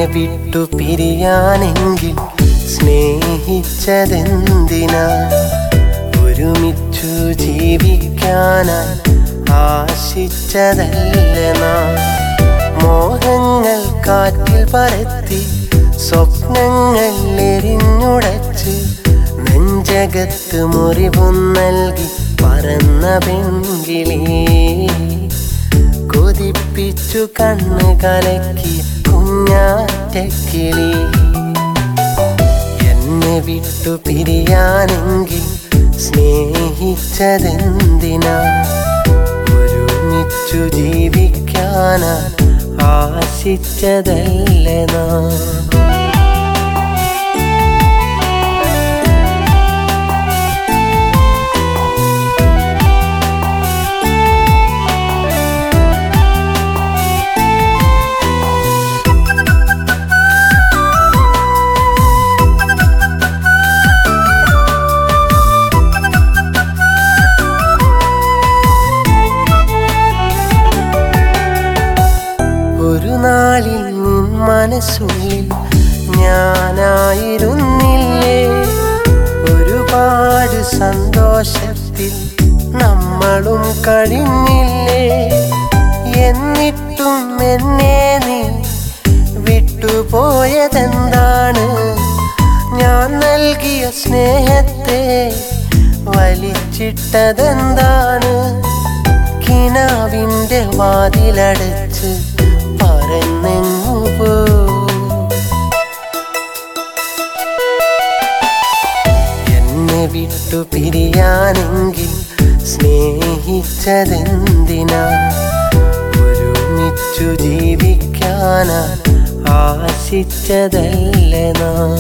വിട്ടു പിരിയാനെങ്കിൽ സ്നേഹിച്ചതെന്തിനാ ഒരുമിച്ചു ജീവിക്കാനായി ആശിച്ചതല്ല നാം മോഹങ്ങൾ കാറ്റിൽ പറത്തി സ്വപ്നങ്ങൾ എരിഞ്ഞുടച്ച് നെഞ്ചകത്ത് മുറിവും നൽകി പറന്ന പെൺകിളി കൊതിപ്പിച്ചു കണ്ണ് കലക്കി കുഞ്ഞാറ്റക്കിളി എന്നെ വിട്ടു പിരിയാനെങ്കിൽ സ്നേഹിച്ചതെന്തിനാ ഒരുമിച്ചു ജീവിക്കാനാ ആശിച്ചതല്ല നാം ഒരു നാളിൽ നിൻ മനസ്സുള്ളിൽ ഞാനായിരുന്നില്ലേ ഒരുപാട് സന്തോഷത്തിൽ നമ്മളും കഴിഞ്ഞില്ലേ എന്നിട്ടും എന്നെ നീ വിട്ടുപോയതെന്താണ് ഞാൻ നൽകിയ സ്നേഹത്തെ വലിച്ചിട്ടതെന്താണ് കിനാവിന്റെ വാതിലടച്ച് പറന്നെങ്ങു പോ എന്നെ വിട്ടു പിരിയാനെങ്കിൽ സ്നേഹിച്ചതെന്തിനാ ഒരുമിച്ചു ജീവിക്കാനാ ആശിച്ചതല്ല നാം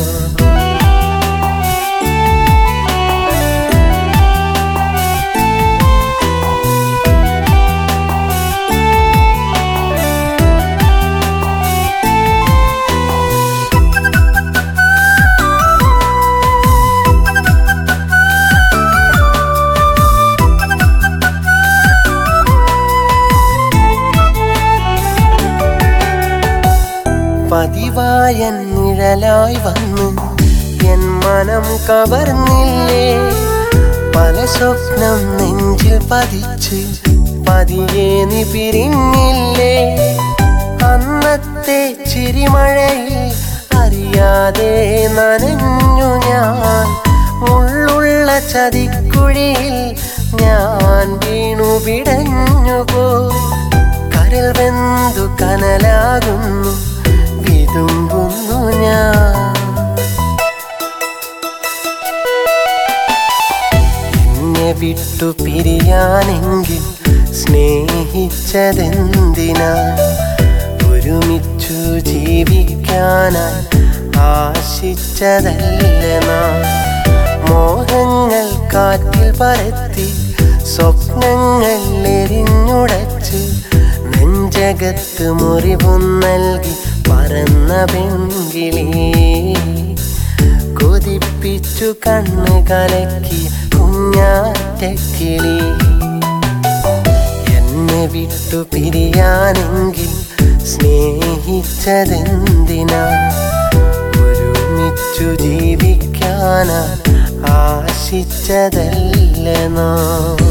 പതിവായ നിഴലായി വന്ന് എൻ മനം കവർന്നില്ലേ പല സ്വപ്നം നെഞ്ചിൽ പതിച്ച് പതിയെ നീ പിരിഞ്ഞില്ലേ അന്നത്തെ ചിരിമഴയിൽ അറിയാതെ നനഞ്ഞു ഞാൻ ഉള്ളുള്ള ചതിക്കുഴിയിൽ ഞാൻ വീണു പിടഞ്ഞു പോ കരൽ വെന്തു കനലാകുന്നു വിതുമ്പുന്നു ഞാൻ എന്നെ വിട്ടു പിരിയാനെങ്കിൽ സ്നേഹിച്ചതെന്തിനാ ഒരുമിച്ചു ജീവിക്കാനായി ആശിച്ചതല്ല നാം മോഹങ്ങൾ കാറ്റിൽ പറത്തി സ്വപ്നങ്ങൾ എരിഞ്ഞുടച്ച് നെഞ്ചകത്ത് മുറിവും നൽകി പറന്ന പെൺകിളി കൊതിപ്പിച്ചു കണ്ണ് കലക്കി കുഞ്ഞാറ്റക്കിളി എന്നെ വിട്ടു പിരിയാനെങ്കിൽ സ്നേഹിച്ചതെന്തിനാ ഒരുമിച്ചു ജീവിക്കാനാ ആശിച്ചതല്ല നാം